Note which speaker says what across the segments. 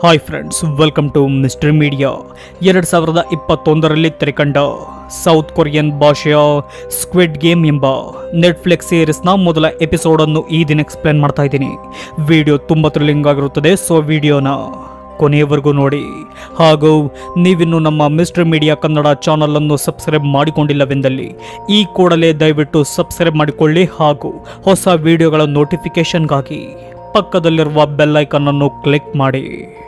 Speaker 1: hi friends welcome to mister media ಎರಡು ಸಾವಿರದ ಇಪ್ಪತ್ತೊಂದರಲ್ಲಿ ತೆರೆಕಂಡ ಸೌತ್ ಕೊರಿಯನ್ ಭಾಷೆಯ ಸ್ಕ್ವಿಡ್ ಗೇಮ್ ಎಂಬ ನೆಟ್ಫ್ಲಿಕ್ಸ್ ಸೀರೀಸ್ನ ಮೊದಲ ಎಪಿಸೋಡನ್ನು ಈ ದಿನ ಎಕ್ಸ್ಪ್ಲೇನ್ ಮಾಡ್ತಾ ಇದ್ದೀನಿ ವಿಡಿಯೋ ತುಂಬ ಥ್ರಿಲ್ಲಿಂಗ್ ಆಗಿರುತ್ತದೆ ಸೊ ವಿಡಿಯೋನ ಕೊನೆಯವರೆಗೂ ನೋಡಿ ಹಾಗೂ ನೀವಿನ್ನು ನಮ್ಮ ಮಿಸ್ಟರ್ ಮೀಡಿಯಾ ಕನ್ನಡ ಚಾನಲನ್ನು ಸಬ್ಸ್ಕ್ರೈಬ್ ಮಾಡಿಕೊಂಡಿಲ್ಲವೆಂದಲ್ಲಿ ಈ ಕೂಡಲೇ ದಯವಿಟ್ಟು ಸಬ್ಸ್ಕ್ರೈಬ್ ಮಾಡಿಕೊಳ್ಳಿ ಹಾಗೂ ಹೊಸ ವಿಡಿಯೋಗಳ ನೋಟಿಫಿಕೇಷನ್ಗಾಗಿ ಪಕ್ಕದಲ್ಲಿರುವ ಬೆಲ್ ಐಕನ್ ಅನ್ನು ಕ್ಲಿಕ್ ಮಾಡಿ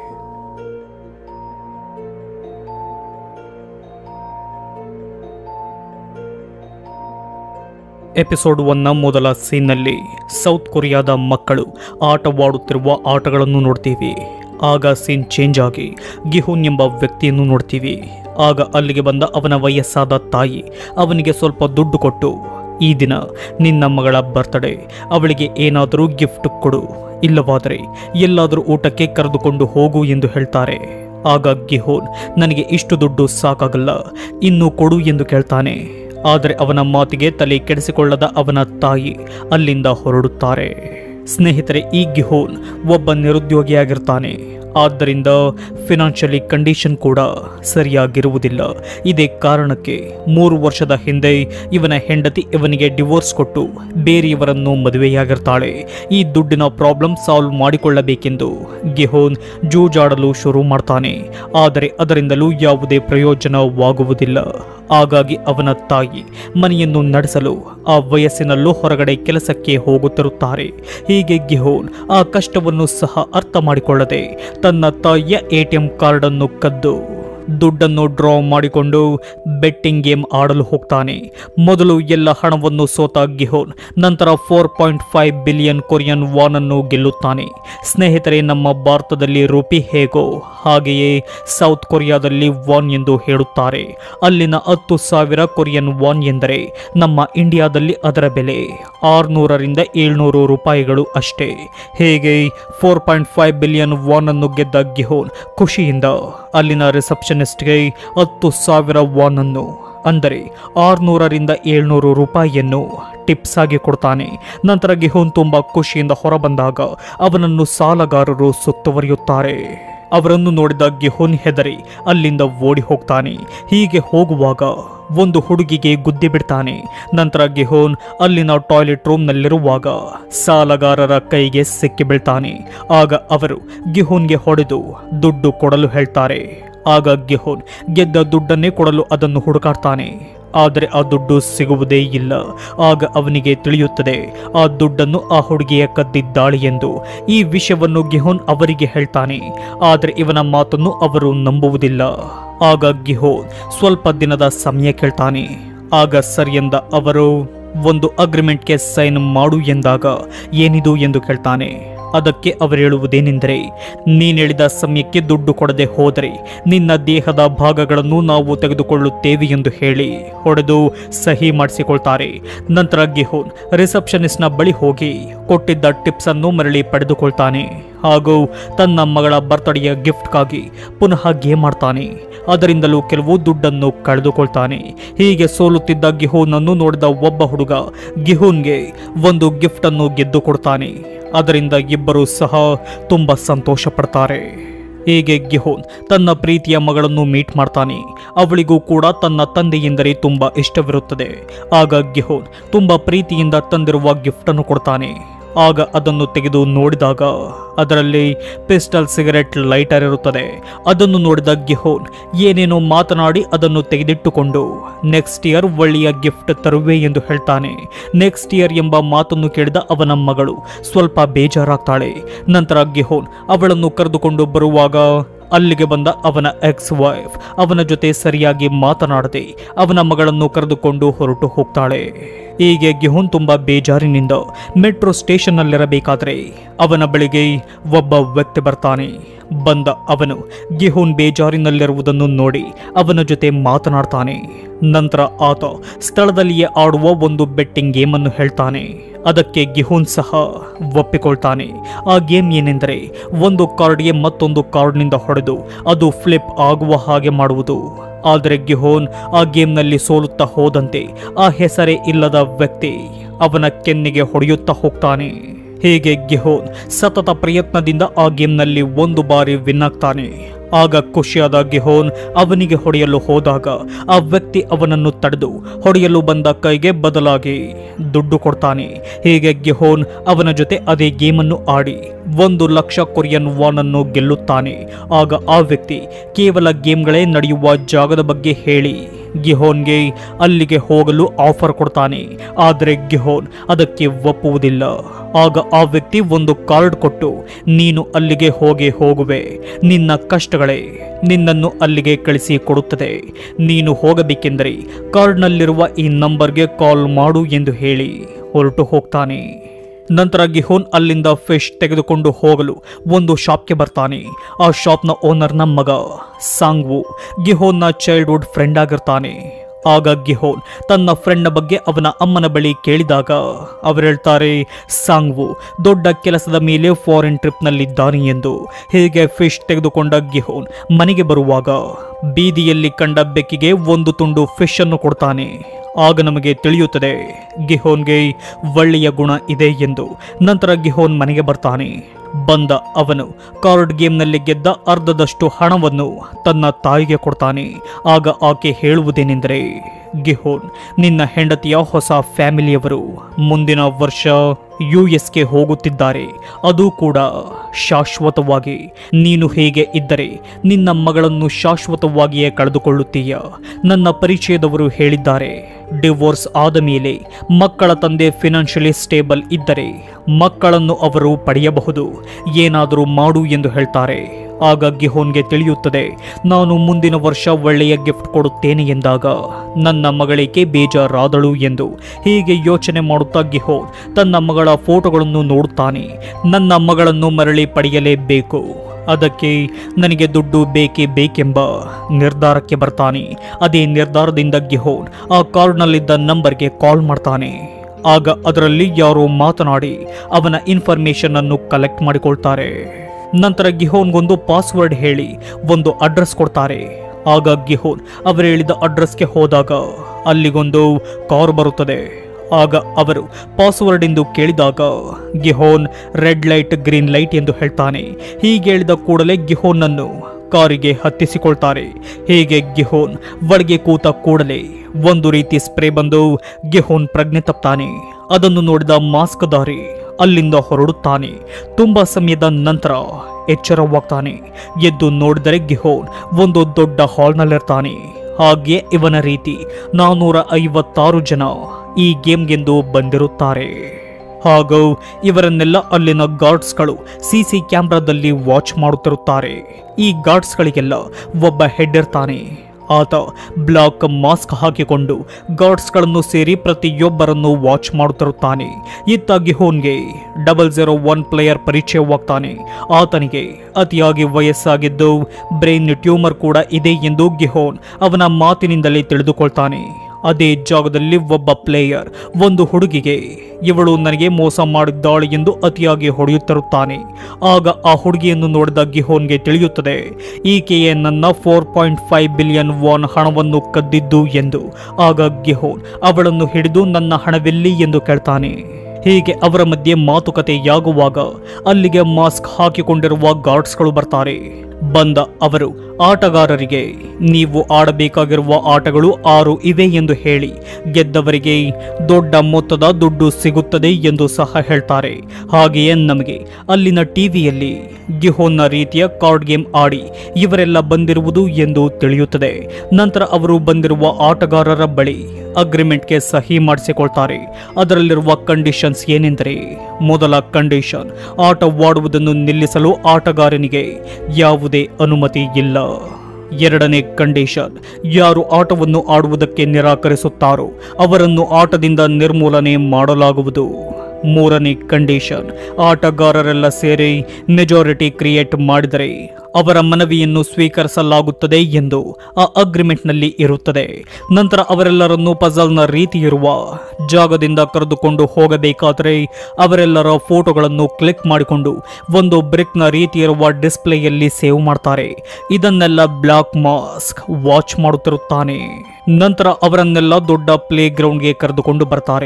Speaker 1: ಎಪಿಸೋಡ್ ಒನ್ನ ಮೊದಲ ಸೀನ್ನಲ್ಲಿ ಸೌತ್ ಕೊರಿಯಾದ ಮಕ್ಕಳು ಆಟವಾಡುತ್ತಿರುವ ಆಟಗಳನ್ನು ನೋಡ್ತೀವಿ ಆಗ ಸೀನ್ ಚೇಂಜ್ ಆಗಿ ಗಿಹುನ್ ಎಂಬ ವ್ಯಕ್ತಿಯನ್ನು ನೋಡ್ತೀವಿ ಆಗ ಅಲ್ಲಿಗೆ ಬಂದ ಅವನ ವಯಸ್ಸಾದ ತಾಯಿ ಅವನಿಗೆ ಸ್ವಲ್ಪ ದುಡ್ಡು ಕೊಟ್ಟು ಈ ದಿನ ನಿನ್ನ ಮಗಳ ಬರ್ತ್ಡೇ ಅವಳಿಗೆ ಏನಾದರೂ ಗಿಫ್ಟ್ ಕೊಡು ಇಲ್ಲವಾದರೆ ಎಲ್ಲಾದರೂ ಊಟಕ್ಕೆ ಕರೆದುಕೊಂಡು ಹೋಗು ಎಂದು ಹೇಳ್ತಾರೆ ಆಗ ಗಿಹೋನ್ ನನಗೆ ಇಷ್ಟು ದುಡ್ಡು ಸಾಕಾಗಲ್ಲ ಇನ್ನು ಕೊಡು ಎಂದು ಕೇಳ್ತಾನೆ ಆದರೆ ಅವನ ಮಾತಿಗೆ ತಲೆ ಕೆಡಿಸಿಕೊಳ್ಳದ ಅವನ ತಾಯಿ ಅಲ್ಲಿಂದ ಹೊರಡುತ್ತಾರೆ ಸ್ನೇಹಿತರೆ ಈ ಗಿಹೋನ್ ಒಬ್ಬ ನಿರುದ್ಯೋಗಿಯಾಗಿರ್ತಾನೆ ಆದ್ದರಿಂದ ಫಿನಾನ್ಷಿಯಲಿ ಕಂಡೀಷನ್ ಕೂಡ ಸರಿಯಾಗಿರುವುದಿಲ್ಲ ಇದೇ ಕಾರಣಕ್ಕೆ ಮೂರು ವರ್ಷದ ಹಿಂದೆ ಇವನ ಹೆಂಡತಿ ಇವನಿಗೆ ಡಿವೋರ್ಸ್ ಕೊಟ್ಟು ಬೇರೆಯವರನ್ನು ಮದುವೆಯಾಗಿರ್ತಾಳೆ ಈ ದುಡ್ಡಿನ ಪ್ರಾಬ್ಲಮ್ ಸಾಲ್ವ್ ಮಾಡಿಕೊಳ್ಳಬೇಕೆಂದು ಗೆಹೋನ್ ಜೂಜಾಡಲು ಶುರು ಮಾಡ್ತಾನೆ ಆದರೆ ಅದರಿಂದಲೂ ಯಾವುದೇ ಪ್ರಯೋಜನವಾಗುವುದಿಲ್ಲ ಹಾಗಾಗಿ ಅವನ ತಾಯಿ ಮನೆಯನ್ನು ನಡೆಸಲು ಆ ವಯಸ್ಸಿನಲ್ಲೂ ಹೊರಗಡೆ ಕೆಲಸಕ್ಕೆ ಹೋಗುತ್ತಿರುತ್ತಾರೆ ಹೀಗೆ ಗಿಹೋನ್ ಆ ಕಷ್ಟವನ್ನು ಸಹ ಅರ್ಥ ಮಾಡಿಕೊಳ್ಳದೆ ತನ್ನ ತಾಯಿಯ ಎ ಟಿ ಎಂ ಕಾರ್ಡನ್ನು ಕದ್ದು ದುಡ್ಡನ್ನು ಡ್ರಾ ಮಾಡಿಕೊಂಡು ಬೆಟ್ಟಿಂಗ್ ಗೇಮ್ ಆಡಲು ಹೋಗ್ತಾನೆ ಮೊದಲು ಎಲ್ಲ ಹಣವನ್ನು ಸೋತ ಗಿಹೋನ್ ನಂತರ four point five billion Korean won ಅನ್ನು ಗೆಲ್ಲುತ್ತಾನೆ ಸ್ನೇಹಿತರೆ ನಮ್ಮ ಭಾರತದಲ್ಲಿ ರೂಪಿ ಹೇಗೋ ಹಾಗೆಯೇ ಸೌತ್ ಕೊರಿಯಾದಲ್ಲಿ ವಾನ್ ಎಂದು ಹೇಳುತ್ತಾರೆ ಅಲ್ಲಿನ ಹತ್ತು ಸಾವಿರ ಕೊರಿಯನ್ ವಾನ್ ಎಂದರೆ ನಮ್ಮ ಇಂಡಿಯಾದಲ್ಲಿ ಅದರ ಬೆಲೆ ಆರುನೂರರಿಂದ ಏಳ್ನೂರು ರೂಪಾಯಿಗಳು ಅಷ್ಟೇ ಹೇಗೆ four point five billion won ಅನ್ನು ಗೆದ್ದ ಗಿಹೋನ್ ಖುಷಿಯಿಂದ ಅಲ್ಲಿನ ರಿಸೆಪ್ಷನಿಸ್ಟ್ಗೆ ಹತ್ತು ಸಾವಿರ ವಾನ್ ಅನ್ನು ಅಂದರೆ ಆರುನೂರರಿಂದ ಏಳ್ನೂರು ರೂಪಾಯಿಯನ್ನು ಟಿಪ್ಸ್ ಆಗಿ ಕೊಡ್ತಾನೆ ನಂತರ ಗಿಹೋನ್ ತುಂಬ ಖುಷಿಯಿಂದ ಹೊರಬಂದಾಗ ಅವನನ್ನು ಸಾಲಗಾರರು ಸುತ್ತುವರಿಯುತ್ತಾರೆ ಅವರನ್ನು ನೋಡಿದ ಗಿಹೋನ್ ಹೆದರಿ ಅಲ್ಲಿಂದ ಓಡಿ ಹೋಗ್ತಾನೆ ಹೀಗೆ ಹೋಗುವಾಗ ಒಂದು ಹುಡುಗಿಗೆ ಗುದ್ದಿ ಬಿಡ್ತಾನೆ ನಂತರ ಗಿಹೋನ್ ಅಲ್ಲಿನ ಟಾಯ್ಲೆಟ್ ರೂಮ್ನಲ್ಲಿರುವಾಗ ಸಾಲಗಾರರ ಕೈಗೆ ಸಿಕ್ಕಿ ಬೀಳ್ತಾನೆ ಆಗ ಅವರು ಗಿಹೋನ್ಗೆ ಹೊಡೆದು ದುಡ್ಡು ಕೊಡಲು ಹೇಳ್ತಾರೆ ಆಗ ಗಿಹೋನ್ ಗೆದ್ದ ದುಡ್ಡನ್ನೇ ಕೊಡಲು ಅದನ್ನು ಹುಡುಕಾಡ್ತಾನೆ ಆದರೆ ಆ ದುಡ್ಡು ಸಿಗುವುದೇ ಇಲ್ಲ ಆಗ ಅವನಿಗೆ ತಿಳಿಯುತ್ತದೆ ಆ ದುಡ್ಡನ್ನು ಆ ಹುಡುಗಿಯ ಕದ್ದಿದ್ದಾಳೆ ಎಂದು ಈ ವಿಷಯವನ್ನು ಗಿಹೋನ್ ಅವರಿಗೆ ಹೇಳ್ತಾನೆ ಆದರೆ ಇವನ ಮಾತನ್ನು ಅವರು ನಂಬುವುದಿಲ್ಲ ಆಗ ಗಿಹೋನ್ ಸ್ವಲ್ಪ ದಿನದ ಸಮಯ ಕೇಳ್ತಾನೆ ಆಗ ಸರಿಯೆಂದ ಅವರು ಒಂದು ಅಗ್ರಿಮೆಂಟ್ಗೆ ಸೈನ್ ಮಾಡು ಎಂದಾಗ ಏನಿದು ಎಂದು ಕೇಳ್ತಾನೆ ಅದಕ್ಕೆ ಅವರು ಹೇಳುವುದೇನೆಂದರೆ ನೀನು ಹೇಳಿದ ಸಮಯಕ್ಕೆ ದುಡ್ಡು ಕೊಡದೆ ಹೋದರೆ ನಿನ್ನ ದೇಹದ ಭಾಗಗಳನ್ನು ನಾವು ತೆಗೆದುಕೊಳ್ಳುತ್ತೇವೆ ಎಂದು ಹೇಳಿ ಹೊಡೆದು ಸಹಿ ಮಾಡಿಸಿಕೊಳ್ತಾರೆ ನಂತರ ಗಿಹೋನ್ ರಿಸೆಪ್ಷನಿಸ್ಟ್ನ ಬಳಿ ಹೋಗಿ ಕೊಟ್ಟಿದ್ದ ಟಿಪ್ಸ್ ಅನ್ನು ಮರಳಿ ಪಡೆದುಕೊಳ್ತಾನೆ ಹಾಗೂ ತನ್ನ ಮಗಳ ಬರ್ತ್ಡೇಯ ಗಿಫ್ಟ್ಗಾಗಿ ಪುನಃ ಗೇಮ್ ಆಡ್ತಾನೆ ಅದರಿಂದಲೂ ಕೆಲವು ದುಡ್ಡನ್ನು ಕಳೆದುಕೊಳ್ತಾನೆ ಹೀಗೆ ಸೋಲುತ್ತಿದ್ದ ಗಿಹೋನನ್ನು ನೋಡಿದ ಒಬ್ಬ ಹುಡುಗ ಗಿಹೋನ್ಗೆ ಒಂದು ಗಿಫ್ಟ್ ಅನ್ನು ಗೆದ್ದು ಕೊಡ್ತಾನೆ ಅದರಿಂದ ಇಬ್ಬರು ಸಹ ತುಂಬ ಸಂತೋಷ ಪಡ್ತಾರೆ ಹೀಗೆ ಗಿಹೋನ್ ತನ್ನ ಪ್ರೀತಿಯ ಮಗಳನ್ನು ಮೀಟ್ ಮಾಡ್ತಾನೆ ಅವಳಿಗೂ ಕೂಡ ತನ್ನ ತಂದೆ ಎಂದರೆ ತುಂಬ ಇಷ್ಟವಿರುತ್ತದೆ ಆಗ ಗಿಹೋನ್ ತುಂಬ ಪ್ರೀತಿಯಿಂದ ತಂದಿರುವ ಗಿಫ್ಟನ್ನು ಕೊಡ್ತಾನೆ ಆಗ ಅದನ್ನು ತೆಗೆದು ನೋಡಿದಾಗ ಅದರಲ್ಲಿ ಪಿಸ್ಟಲ್ ಸಿಗರೆಟ್ ಲೈಟರ್ ಇರುತ್ತದೆ ಅದನ್ನು ನೋಡಿದ ಗಿಹೋನ್ ಏನೇನೋ ಮಾತನಾಡಿ ಅದನ್ನು ತೆಗೆದಿಟ್ಟುಕೊಂಡು ನೆಕ್ಸ್ಟ್ ಇಯರ್ ಒಳ್ಳೆಯ ಗಿಫ್ಟ್ ತರುವೆ ಎಂದು ಹೇಳ್ತಾನೆ ನೆಕ್ಸ್ಟ್ ಇಯರ್ ಎಂಬ ಮಾತನ್ನು ಕೇಳಿದ ಅವನ ಮಗಳು ಸ್ವಲ್ಪ ಬೇಜಾರಾಗ್ತಾಳೆ ನಂತರ ಗಿಹೋನ್ ಅವಳನ್ನು ಕರೆದುಕೊಂಡು ಬರುವಾಗ ಅಲ್ಲಿಗೆ ಬಂದ ಅವನ ಎಕ್ಸ್ ವೈಫ್ ಅವನ ಜೊತೆ ಸರಿಯಾಗಿ ಮಾತನಾಡದೆ ಅವನ ಮಗಳನ್ನು ಕರೆದುಕೊಂಡು ಹೊರಟು ಹೋಗ್ತಾಳೆ ಹೀಗೆ ಗಿಹೋನ್ ತುಂಬ ಬೇಜಾರಿನಿಂದ ಮೆಟ್ರೋ ಸ್ಟೇಷನ್ನಲ್ಲಿರಬೇಕಾದ್ರೆ ಅವನ ಬಳಿಗೆ ಒಬ್ಬ ವ್ಯಕ್ತಿ ಬರ್ತಾನೆ ಬಂದ ಅವನು ಗಿಹೋನ್ ಬೇಜಾರಿನಲ್ಲಿರುವುದನ್ನು ನೋಡಿ ಅವನ ಜೊತೆ ಮಾತನಾಡ್ತಾನೆ ನಂತರ ಆತ ಸ್ಥಳದಲ್ಲಿಯೇ ಆಡುವ ಒಂದು ಬೆಟ್ಟಿಂಗ್ ಗೇಮನ್ನು ಹೇಳ್ತಾನೆ ಅದಕ್ಕೆ ಗಿಹೋನ್ ಸಹ ಒಪ್ಪಿಕೊಳ್ತಾನೆ ಆ ಗೇಮ್ ಏನೆಂದರೆ ಒಂದು ಕಾರ್ಡ್ಗೆ ಮತ್ತೊಂದು ಕಾರ್ಡ್ನಿಂದ ಹೊಡೆದು ಅದು ಫ್ಲಿಪ್ ಆಗುವ ಹಾಗೆ ಮಾಡುವುದು ಆದರೆ ಗಿಹೋನ್ ಆ ಗೇಮ್ನಲ್ಲಿ ಸೋಲುತ್ತಾ ಹೋದಂತೆ ಆ ಹೆಸರೇ ಇಲ್ಲದ ವ್ಯಕ್ತಿ ಅವನ ಕೆನ್ನಿಗೆ ಹೊಡೆಯುತ್ತಾ ಹೋಗ್ತಾನೆ ಹೀಗೆ ಗಿಹೋನ್ ಸತತ ಪ್ರಯತ್ನದಿಂದ ಆ ಗೇಮ್ನಲ್ಲಿ ಒಂದು ಬಾರಿ ವಿನ್ ಆಗ್ತಾನೆ ಆಗ ಖುಷಿಯಾದ ಗಿಹೋನ್ ಅವನಿಗೆ ಹೊಡೆಯಲು ಹೋದಾಗ ಆ ವ್ಯಕ್ತಿ ಅವನನ್ನು ತಡೆದು ಹೊಡೆಯಲು ಬಂದ ಕೈಗೆ ಬದಲಾಗಿ ದುಡ್ಡು ಕೊಡ್ತಾನೆ ಹೀಗೆ ಗಿಹೋನ್ ಅವನ ಜೊತೆ ಅದೇ ಗೇಮನ್ನು ಆಡಿ ಒಂದು ಲಕ್ಷ ಕೊರಿಯನ್ ವಾನ್ ಅನ್ನು ಗೆಲ್ಲುತ್ತಾನೆ ಆಗ ಆ ವ್ಯಕ್ತಿ ಕೇವಲ ಗೇಮ್ಗಳೇ ನಡೆಯುವ ಜಾಗದ ಬಗ್ಗೆ ಹೇಳಿ ಗಿಹೋನ್ಗೆ ಅಲ್ಲಿಗೆ ಹೋಗಲು ಆಫರ್ ಕೊಡ್ತಾನೆ ಆದರೆ ಗಿಹೋನ್ ಅದಕ್ಕೆ ಒಪ್ಪುವುದಿಲ್ಲ ಆಗ ಆ ವ್ಯಕ್ತಿ ಒಂದು ಕಾರ್ಡ್ ಕೊಟ್ಟು ನೀನು ಅಲ್ಲಿಗೆ ಹೋಗಿ ಹೋಗುವೆ ನಿನ್ನ ಕಷ್ಟಗಳೇ ನಿನ್ನನ್ನು ಅಲ್ಲಿಗೆ ಕಳಿಸಿ ಕೊಡುತ್ತದೆ ನೀನು ಹೋಗಬೇಕೆಂದರೆ ಕಾರ್ಡ್ನಲ್ಲಿರುವ ಈ ನಂಬರ್ಗೆ ಕಾಲ್ ಮಾಡು ಎಂದು ಹೇಳಿ ಹೊರಟು ಹೋಗ್ತಾನೆ ನಂತರ ಗಿಹೋನ್ ಅಲ್ಲಿಂದ ಫಿಶ್ ತೆಗೆದುಕೊಂಡು ಹೋಗಲು ಒಂದು ಶಾಪ್ಗೆ ಬರ್ತಾನೆ ಆ ಶಾಪ್ನ ಓನರ್ನ ಮಗ ಸಾಂಗ್ವು ಗಿಹೋನ್ನ ಚೈಲ್ಡ್ಹುಡ್ ಫ್ರೆಂಡ್ ಆಗಿರ್ತಾನೆ ಆಗ ಗಿಹೋನ್ ತನ್ನ ಫ್ರೆಂಡ್ನ ಬಗ್ಗೆ ಅವನ ಅಮ್ಮನ ಬಳಿ ಕೇಳಿದಾಗ ಅವರು ಹೇಳ್ತಾರೆ ಸಾಂಗ್ವು ದೊಡ್ಡ ಕೆಲಸದ ಮೇಲೆ ಫಾರಿನ್ ಟ್ರಿಪ್ನಲ್ಲಿದ್ದಾನೆ ಎಂದು ಹೀಗೆ ಫಿಶ್ ತೆಗೆದುಕೊಂಡ ಗಿಹೋನ್ ಮನೆಗೆ ಬರುವಾಗ ಬೀದಿಯಲ್ಲಿ ಕಂಡ ಬೆಕ್ಕಿಗೆ ಒಂದು ತುಂಡು ಫಿಶ್ ಅನ್ನು ಕೊಡ್ತಾನೆ ಆಗ ನಮಗೆ ತಿಳಿಯುತ್ತದೆ ಗಿಹೋನ್ಗೆ ಒಳ್ಳೆಯ ಗುಣ ಇದೆ ಎಂದು ನಂತರ ಗಿಹೋನ್ ಮನೆಗೆ ಬರ್ತಾನೆ ಬಂದ ಅವನು ಕಾರ್ಡ್ ಗೇಮ್ನಲ್ಲಿ ಗೆದ್ದ ಅರ್ಧದಷ್ಟು ಹಣವನ್ನು ತನ್ನ ತಾಯಿಗೆ ಕೊಡ್ತಾನೆ ಆಗ ಆಕೆ ಹೇಳುವುದೇನೆಂದರೆ ಗಿಹೋನ್ ನಿನ್ನ ಹೆಂಡತಿಯ ಹೊಸ ಫ್ಯಾಮಿಲಿಯವರು ಮುಂದಿನ ವರ್ಷ ಯು ಎಸ್ಗೆ ಹೋಗುತ್ತಿದ್ದಾರೆ ಅದು ಕೂಡ ಶಾಶ್ವತವಾಗಿ ನೀನು ಹೇಗೆ ಇದ್ದರೆ ನಿನ್ನ ಮಗಳನ್ನು ಶಾಶ್ವತವಾಗಿಯೇ ಕಳೆದುಕೊಳ್ಳುತ್ತೀಯ ನನ್ನ ಪರಿಚಯದವರು ಹೇಳಿದ್ದಾರೆ ಡಿವೋರ್ಸ್ ಆದ ಮೇಲೆ ಮಕ್ಕಳ ತಂದೆ ಫಿನಾನ್ಷಿಯಲಿ ಸ್ಟೇಬಲ್ ಇದ್ದರೆ ಮಕ್ಕಳನ್ನು ಅವರು ಪಡೆಯಬಹುದು ಏನಾದರೂ ಮಾಡು ಎಂದು ಹೇಳ್ತಾರೆ ಆಗ ಗಿಹೋನ್ಗೆ ತಿಳಿಯುತ್ತದೆ ನಾನು ಮುಂದಿನ ವರ್ಷ ಒಳ್ಳೆಯ ಗಿಫ್ಟ್ ಕೊಡುತ್ತೇನೆ ಎಂದಾಗ ನನ್ನ ಮಗಳಿಗೆ ಬೇಜಾರಾದಳು ಎಂದು ಹೀಗೆ ಯೋಚನೆ ಮಾಡುತ್ತಾ ಗಿಹೋನ್ ತನ್ನ ಮಗಳ ಫೋಟೋಗಳನ್ನು ನೋಡುತ್ತಾನೆ ನನ್ನ ಮಗಳನ್ನು ಮರಳಿ ಪಡೆಯಲೇಬೇಕು ಅದಕ್ಕೆ ನನಗೆ ದುಡ್ಡು ಬೇಕೇ ಬೇಕೆಂಬ ನಿರ್ಧಾರಕ್ಕೆ ಬರ್ತಾನೆ ಅದೇ ನಿರ್ಧಾರದಿಂದ ಗಿಹೋನ್ ಆ ಕಾರ್ಡ್ನಲ್ಲಿದ್ದ ನಂಬರ್ಗೆ ಕಾಲ್ ಮಾಡ್ತಾನೆ ಆಗ ಅದರಲ್ಲಿ ಯಾರೋ ಮಾತನಾಡಿ ಅವನ ಇನ್ಫಾರ್ಮೇಶನ್ ಅನ್ನು ಕಲೆಕ್ಟ್ ಮಾಡಿಕೊಳ್ತಾರೆ ನಂತರ ಗಿಹೋನ್ಗೊಂದು ಪಾಸ್ವರ್ಡ್ ಹೇಳಿ ಒಂದು ಅಡ್ರೆಸ್ ಕೊಡ್ತಾರೆ ಆಗ ಗಿಹೋನ್ ಅವರು ಹೇಳಿದ ಅಡ್ರೆಸ್ಗೆ ಹೋದಾಗ ಅಲ್ಲಿಗೊಂದು ಕಾರ್ ಬರುತ್ತದೆ ಆಗ ಅವರು ಪಾಸ್ವರ್ಡ್ ಎಂದು ಕೇಳಿದಾಗ Gihun red light green light ಎಂದು ಹೇಳ್ತಾನೆ ಹೀಗೆ ಹೇಳಿದ ಕೂಡಲೇ ಗಿಹೋನ್ನನ್ನು ಕಾರಿಗೆ ಹತ್ತಿಸಿಕೊಳ್ತಾರೆ ಹೀಗೆ ಗಿಹೋನ್ ಒಳಗೆ ಕೂತ ಕೂಡಲೇ ಒಂದು ರೀತಿ ಸ್ಪ್ರೇ ಬಂದು ಗಿಹೋನ್ ಪ್ರಜ್ಞೆ ತಪ್ತಾನೆ ಅದನ್ನು ನೋಡಿದ ಮಾಸ್ಕ್ದಾರಿ ಅಲ್ಲಿಂದ ಹೊರಡುತ್ತಾನೆ ತುಂಬಾ ಸಮಯದ ನಂತರ ಎಚ್ಚರವಾಗ್ತಾನೆ ಎದ್ದು ನೋಡಿದರೆ ಗಿಹೋನ್ ಒಂದು ದೊಡ್ಡ ಹಾಲ್ನಲ್ಲಿರ್ತಾನೆ ಹಾಗೆ ಇವನ ರೀತಿ ನಾನೂರ ಐವತ್ತಾರು ಜನ ಈ ಗೇಮ್ಗೆಂದು ಬಂದಿರುತ್ತಾರೆ ಹಾಗೂ ಇವರನ್ನೆಲ್ಲ ಅಲ್ಲಿನ ಗಾರ್ಡ್ಸ್ಗಳು ಸಿ ಸಿ ಕ್ಯಾಮ್ರಾದಲ್ಲಿ ವಾಚ್ ಮಾಡುತ್ತಿರುತ್ತಾರೆ ಈ ಗಾರ್ಡ್ಸ್ಗಳಿಗೆಲ್ಲ ಒಬ್ಬ ಹೆಡ್ ಇರ್ತಾನೆ ಆತ ಬ್ಲಾಕ್ ಮಾಸ್ಕ್ ಹಾಕಿಕೊಂಡು ಗಾರ್ಡ್ಸ್ಗಳನ್ನು ಸೇರಿ ಪ್ರತಿಯೊಬ್ಬರನ್ನು ವಾಚ್ ಮಾಡುತ್ತಿರುತ್ತಾನೆ ಇತ್ತ ಗಿಹೋನ್ಗೆ ಡಬಲ್ ಜೀರೋ ಒನ್ ಪ್ಲೇಯರ್ ಪರಿಚಯವಾಗ್ತಾನೆ ಆತನಿಗೆ ಅತಿಯಾಗಿ ವಯಸ್ಸಾಗಿದ್ದು ಬ್ರೈನ್ ಟ್ಯೂಮರ್ ಕೂಡ ಇದೆ ಎಂದು ಗಿಹೋನ್ ಅವನ ಮಾತಿನಿಂದಲೇ ತಿಳಿದುಕೊಳ್ತಾನೆ ಅದೇ ಜಾಗದಲ್ಲಿ ಒಬ್ಬ ಪ್ಲೇಯರ್ ಒಂದು ಹುಡುಗಿಗೆ ಇವಳು ನನಗೆ ಮೋಸ ಮಾಡಿದ್ದಾಳೆ ಎಂದು ಅತಿಯಾಗಿ ಹೊಡೆಯುತ್ತಿರುತ್ತಾನೆ ಆಗ ಆ ಹುಡುಗಿಯನ್ನು ನೋಡಿದ ಗಿಹೋನ್ಗೆ ತಿಳಿಯುತ್ತದೆ ಈಕೆಯೇ ನನ್ನ four point five billion won ಹಣವನ್ನು ಕದ್ದಿದ್ದು ಎಂದು ಆಗ ಗಿಹೋನ್ ಅವಳನ್ನು ಹಿಡಿದು ನನ್ನ ಹಣವೆಲ್ಲಿ ಎಂದು ಕೇಳ್ತಾನೆ ಹೀಗೆ ಅವರ ಮಧ್ಯೆ ಮಾತುಕತೆಯಾಗುವಾಗ ಅಲ್ಲಿಗೆ ಮಾಸ್ಕ್ ಹಾಕಿಕೊಂಡಿರುವ ಗಾರ್ಡ್ಸ್ಗಳು ಬರ್ತಾರೆ ಬಂದ ಅವರು ಆಟಗಾರರಿಗೆ ನೀವು ಆಡಬೇಕಾಗಿರುವ ಆಟಗಳು ಆರು ಇವೆ ಎಂದು ಹೇಳಿ ಗೆದ್ದವರಿಗೆ ದೊಡ್ಡ ಮೊತ್ತದ ದುಡ್ಡು ಸಿಗುತ್ತದೆ ಎಂದು ಸಹ ಹೇಳ್ತಾರೆ ಹಾಗೆಯೇ ನಮಗೆ ಅಲ್ಲಿನ ಟಿವಿಯಲ್ಲಿ ಗಿಹೋನ್ನ ರೀತಿಯ ಕಾರ್ಡ್ ಗೇಮ್ ಆಡಿ ಇವರೆಲ್ಲ ಬಂದಿರುವುದು ಎಂದು ತಿಳಿಯುತ್ತದೆ ನಂತರ ಅವರು ಬಂದಿರುವ ಆಟಗಾರರ ಬಳಿ ಅಗ್ರಿಮೆಂಟ್ಗೆ ಸಹಿ ಮಾಡಿಸಿಕೊಳ್ತಾರೆ ಅದರಲ್ಲಿರುವ ಕಂಡೀಷನ್ಸ್ ಏನೆಂದರೆ ಮೊದಲ ಕಂಡೀಷನ್ ಆಟವಾಡುವುದನ್ನು ನಿಲ್ಲಿಸಲು ಆಟಗಾರನಿಗೆ ಯಾವುದೇ ಅನುಮತಿ ಇಲ್ಲ ಎರಡನೇ ಕಂಡೀಷನ್ ಯಾರು ಆಟವನ್ನು ಆಡುವುದಕ್ಕೆ ನಿರಾಕರಿಸುತ್ತಾರೋ ಅವರನ್ನು ಆಟದಿಂದ ನಿರ್ಮೂಲನೆ ಮಾಡಲಾಗುವುದು ಮೂರನೇ ಕಂಡೀಷನ್ ಆಟಗಾರರೆಲ್ಲ ಸೇರಿ ಮೆಜಾರಿಟಿ ಕ್ರಿಯೇಟ್ ಮಾಡಿದರೆ ಅವರ ಮನವಿಯನ್ನು ಸ್ವೀಕರಿಸಲಾಗುತ್ತದೆ ಎಂದು ಆ ಅಗ್ರಿಮೆಂಟ್ನಲ್ಲಿ ಇರುತ್ತದೆ ನಂತರ ಅವರೆಲ್ಲರನ್ನು ಪಜಲ್ನ ರೀತಿ ಇರುವ ಜಾಗದಿಂದ ಕರೆದುಕೊಂಡು ಹೋಗಬೇಕಾದರೆ ಅವರೆಲ್ಲರ ಫೋಟೋಗಳನ್ನು ಕ್ಲಿಕ್ ಮಾಡಿಕೊಂಡು ಒಂದು ಬ್ರಿಕ್ನ ರೀತಿ ಇರುವ ಡಿಸ್ಪ್ಲೇಯಲ್ಲಿ ಸೇವ್ ಮಾಡ್ತಾರೆ ಇದನ್ನೆಲ್ಲ ಬ್ಲಾಕ್ ಮಾಸ್ಕ್ ವಾಚ್ ಮಾಡುತ್ತಿರುತ್ತಾನೆ ನಂತರ ಅವರನ್ನೆಲ್ಲ ದೊಡ್ಡ ಪ್ಲೇ ಗ್ರೌಂಡ್ಗೆ ಕರೆದುಕೊಂಡು ಬರ್ತಾರೆ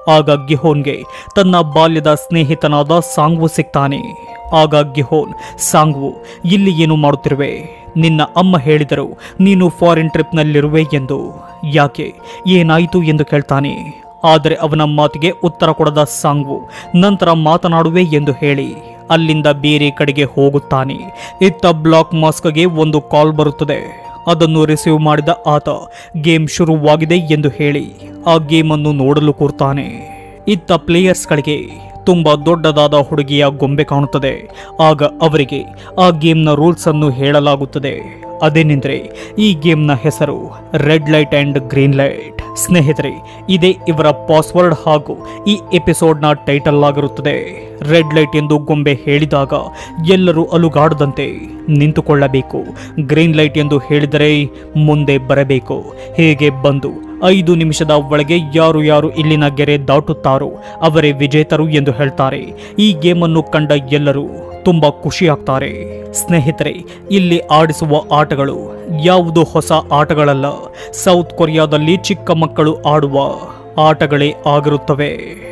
Speaker 1: ಆಗ ಗಿಹೋನ್ಗೆ ತನ್ನ ಬಾಲ್ಯದ ಸ್ನೇಹಿತನಾದ ಸಾಂಗ್ವು ಸಿಗ್ತಾನೆ ಆಗ ಗಿಹೋನ್ ಸಾಂಗ್ವು ಇಲ್ಲಿ ಏನು ಮಾಡುತ್ತಿರುವೆ ನಿನ್ನ ಅಮ್ಮ ಹೇಳಿದರು ನೀನು ಫಾರಿನ್ ಟ್ರಿಪ್ನಲ್ಲಿರುವೆ ಎಂದು ಯಾಕೆ ಏನಾಯಿತು ಎಂದು ಕೇಳ್ತಾನೆ ಆದರೆ ಅವನ ಮಾತಿಗೆ ಉತ್ತರ ಕೊಡದ ಸಾಂಗ್ವು ನಂತರ ಮಾತನಾಡುವೆ ಎಂದು ಹೇಳಿ ಅಲ್ಲಿಂದ ಬೇರೆ ಕಡೆಗೆ ಹೋಗುತ್ತಾನೆ ಇತ್ತ ಬ್ಲಾಕ್ ಮಾಸ್ಕ್ಗೆ ಒಂದು ಕಾಲ್ ಬರುತ್ತದೆ ಅದನ್ನು ರಿಸೀವ್ ಮಾಡಿದ ಆತ ಗೇಮ್ ಶುರುವಾಗಿದೆ ಎಂದು ಹೇಳಿ ಆ ಗೇಮನ್ನು ನೋಡಲು ಕೂರ್ತಾನೆ ಇತ್ತ ಪ್ಲೇಯರ್ಸ್ಗಳಿಗೆ ತುಂಬ ದೊಡ್ಡದಾದ ಹುಡುಗಿಯ ಗೊಂಬೆ ಕಾಣುತ್ತದೆ ಆಗ ಅವರಿಗೆ ಆ ಗೇಮ್ನ ರೂಲ್ಸ್ ಅನ್ನು ಹೇಳಲಾಗುತ್ತದೆ ಅದೇನೆಂದರೆ ಈ ಗೇಮ್ನ ಹೆಸರು red light and green light ಸ್ನೇಹಿತರೆ ಇದೇ ಇವರ ಪಾಸ್ವರ್ಡ್ ಹಾಗೂ ಈ ಎಪಿಸೋಡ್ನ ಟೈಟಲ್ ಆಗಿರುತ್ತದೆ ರೆಡ್ ಲೈಟ್ ಎಂದು ಗೊಂಬೆ ಹೇಳಿದಾಗ ಎಲ್ಲರೂ ಅಲುಗಾಡದಂತೆ ನಿಂತುಕೊಳ್ಳಬೇಕು ಗ್ರೀನ್ ಲೈಟ್ ಎಂದು ಹೇಳಿದರೆ ಮುಂದೆ ಬರಬೇಕು ಹೇಗೆ ಬಂದು ಐದು ನಿಮಿಷದ ಒಳಗೆ ಯಾರು ಯಾರು ಇಲ್ಲಿನ ಗೆರೆ ದಾಟುತ್ತಾರೋ ಅವರೇ ವಿಜೇತರು ಎಂದು ಹೇಳ್ತಾರೆ ಈ ಗೇಮನ್ನು ಕಂಡ ಎಲ್ಲರೂ ತುಂಬ ಖುಷಿಯಾಗ್ತಾರೆ ಸ್ನೇಹಿತರೆ ಇಲ್ಲಿ ಆಡಿಸುವ ಆಟಗಳು ಯಾವುದು ಹೊಸ ಆಟಗಳಲ್ಲ ಸೌತ್ ಕೊರಿಯಾದಲ್ಲಿ ಚಿಕ್ಕ ಮಕ್ಕಳು ಆಡುವ ಆಟಗಳೇ ಆಗಿರುತ್ತವೆ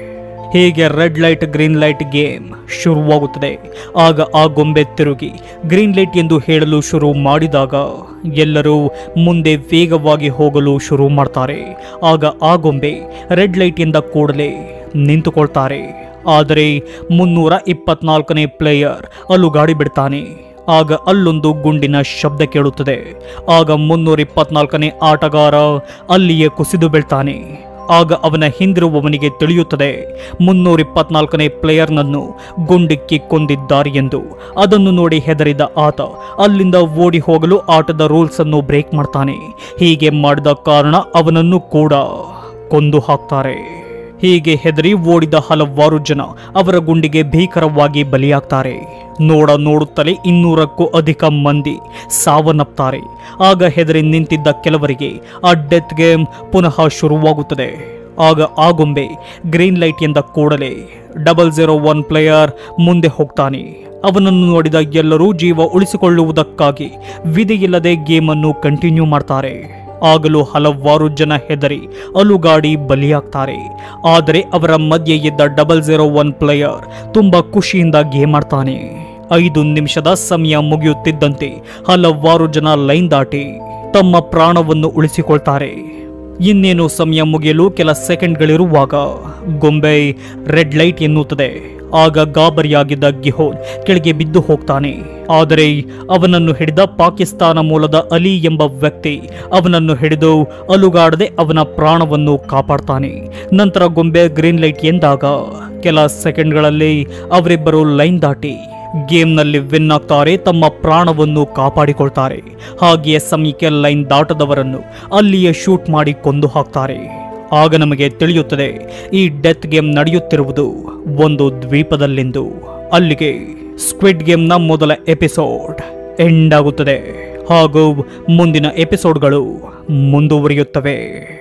Speaker 1: ಹೀಗೆ red light green light game ಶುರುವಾಗುತ್ತದೆ ಆಗ ಆ ಗೊಂಬೆ ತಿರುಗಿ ಗ್ರೀನ್ ಲೈಟ್ ಎಂದು ಹೇಳಲು ಶುರು ಮಾಡಿದಾಗ ಎಲ್ಲರೂ ಮುಂದೆ ವೇಗವಾಗಿ ಹೋಗಲು ಶುರು ಮಾಡ್ತಾರೆ ಆಗ ಆ ಗೊಂಬೆ ರೆಡ್ ಲೈಟ್ ಎಂದ ಕೂಡಲೇ ನಿಂತುಕೊಳ್ತಾರೆ ಆದರೆ ಮುನ್ನೂರ ಇಪ್ಪತ್ನಾಲ್ಕನೇ ಪ್ಲೇಯರ್ ಅಲುಗಾಡಿ ಬಿಡ್ತಾನೆ ಆಗ ಅಲ್ಲೊಂದು ಗುಂಡಿನ ಶಬ್ದ ಕೇಳುತ್ತದೆ ಆಗ ಮುನ್ನೂರ ಇಪ್ಪತ್ನಾಲ್ಕನೇ ಆಟಗಾರ ಅಲ್ಲಿಯೇ ಕುಸಿದು ಬೀಳ್ತಾನೆ ಆಗ ಅವನ ಹಿಂದಿರುವವನಿಗೆ ತಿಳಿಯುತ್ತದೆ ಮುನ್ನೂರ ಇಪ್ಪತ್ನಾಲ್ಕನೇ ಪ್ಲೇಯರ್ನನ್ನು ಗುಂಡಿಕ್ಕಿ ಕೊಂದಿದ್ದಾರೆ ಎಂದು ಅದನ್ನು ನೋಡಿ ಹೆದರಿದ ಆತ ಅಲ್ಲಿಂದ ಓಡಿ ಹೋಗಲು ಆಟದ ರೂಲ್ಸ್ ಅನ್ನು ಬ್ರೇಕ್ ಮಾಡ್ತಾನೆ ಹೀಗೆ ಮಾಡಿದ ಕಾರಣ ಅವನನ್ನು ಕೂಡ ಕೊಂದು ಹಾಕ್ತಾರೆ ಹೀಗೆ ಹೆದರಿ ಓಡಿದ ಹಲವಾರು ಜನ ಅವರ ಗುಂಡಿಗೆ ಭೀಕರವಾಗಿ ಬಲಿಯಾಗ್ತಾರೆ ನೋಡ ನೋಡುತ್ತಲೇ ಇನ್ನೂರಕ್ಕೂ ಅಧಿಕ ಮಂದಿ ಸಾವನ್ನಪ್ತಾರೆ ಆಗ ಹೆದರಿ ನಿಂತಿದ್ದ ಕೆಲವರಿಗೆ ಆ ಡೆತ್ ಗೇಮ್ ಪುನಃ ಶುರುವಾಗುತ್ತದೆ ಆಗ ಆ ಗೊಂಬೆ ಗ್ರೀನ್ ಲೈಟ್ ಎಂದ ಕೂಡಲೇ ಡಬಲ್ ಜೀರೋ ಒನ್ ಪ್ಲೇಯರ್ ಮುಂದೆ ಹೋಗ್ತಾನೆ ಅವನನ್ನು ನೋಡಿದ ಎಲ್ಲರೂ ಜೀವ ಉಳಿಸಿಕೊಳ್ಳುವುದಕ್ಕಾಗಿ ವಿಧಿಯಿಲ್ಲದೆ ಗೇಮನ್ನು ಕಂಟಿನ್ಯೂ ಮಾಡ್ತಾರೆ ಆಗಲೂ ಹಲವಾರು ಜನ ಹೆದರಿ ಅಲುಗಾಡಿ ಬಲಿಯಾಗ್ತಾರೆ ಆದರೆ ಅವರ ಮಧ್ಯೆ ಇದ್ದ ಡಬಲ್ ಜೀರೋ ಒನ್ ಪ್ಲೇಯರ್ ತುಂಬಾ ಖುಷಿಯಿಂದ ಗೇಮ್ ಆಡ್ತಾನೆ ಐದು ನಿಮಿಷದ ಸಮಯ ಮುಗಿಯುತ್ತಿದ್ದಂತೆ ಹಲವಾರು ಜನ ಲೈನ್ ದಾಟಿ ತಮ್ಮ ಪ್ರಾಣವನ್ನು ಉಳಿಸಿಕೊಳ್ತಾರೆ ಇನ್ನೇನು ಸಮಯ ಮುಗಿಯಲು ಕೆಲ ಸೆಕೆಂಡ್ಗಳಿರುವಾಗ ಗೊಂಬೆ ರೆಡ್ ಲೈಟ್ ಎನ್ನುತ್ತದೆ ಆಗ ಗಾಬರಿಯಾಗಿದ್ದ ಗಿಹೋನ್ ಕೆಳಗೆ ಬಿದ್ದು ಹೋಗ್ತಾನೆ ಆದರೆ ಅವನನ್ನು ಹಿಡಿದ ಪಾಕಿಸ್ತಾನ ಮೂಲದ ಅಲಿ ಎಂಬ ವ್ಯಕ್ತಿ ಅವನನ್ನು ಹಿಡಿದು ಅಲುಗಾಡದೆ ಅವನ ಪ್ರಾಣವನ್ನು ಕಾಪಾಡ್ತಾನೆ ನಂತರ ಗೊಂಬೆ ಗ್ರೀನ್ ಲೈಟ್ ಎಂದಾಗ ಕೆಲ ಸೆಕೆಂಡ್ಗಳಲ್ಲಿ ಅವರಿಬ್ಬರು ಲೈನ್ ದಾಟಿ ಗೇಮ್ನಲ್ಲಿ ವಿನ್ ಆಗ್ತಾರೆ ತಮ್ಮ ಪ್ರಾಣವನ್ನು ಕಾಪಾಡಿಕೊಳ್ತಾರೆ ಹಾಗೆಯೇ ಸಮಯಕ್ಕೆ ಲೈನ್ ದಾಟದವರನ್ನು ಅಲ್ಲಿಯೇ ಶೂಟ್ ಮಾಡಿ ಕೊಂದು ಹಾಕ್ತಾರೆ ಆಗ ನಮಗೆ ತಿಳಿಯುತ್ತದೆ ಈ ಡೆತ್ ಗೇಮ್ ನಡೆಯುತ್ತಿರುವುದು ಒಂದು ದ್ವೀಪದಲ್ಲೆಂದು ಅಲ್ಲಿಗೆ ಸ್ಕ್ವಿಡ್ ಗೇಮ್ನ ಮೊದಲ ಎಪಿಸೋಡ್ ಎಂಡ್ ಆಗುತ್ತದೆ ಹಾಗೂ ಮುಂದಿನ ಎಪಿಸೋಡ್ಗಳು ಮುಂದುವರಿಯುತ್ತವೆ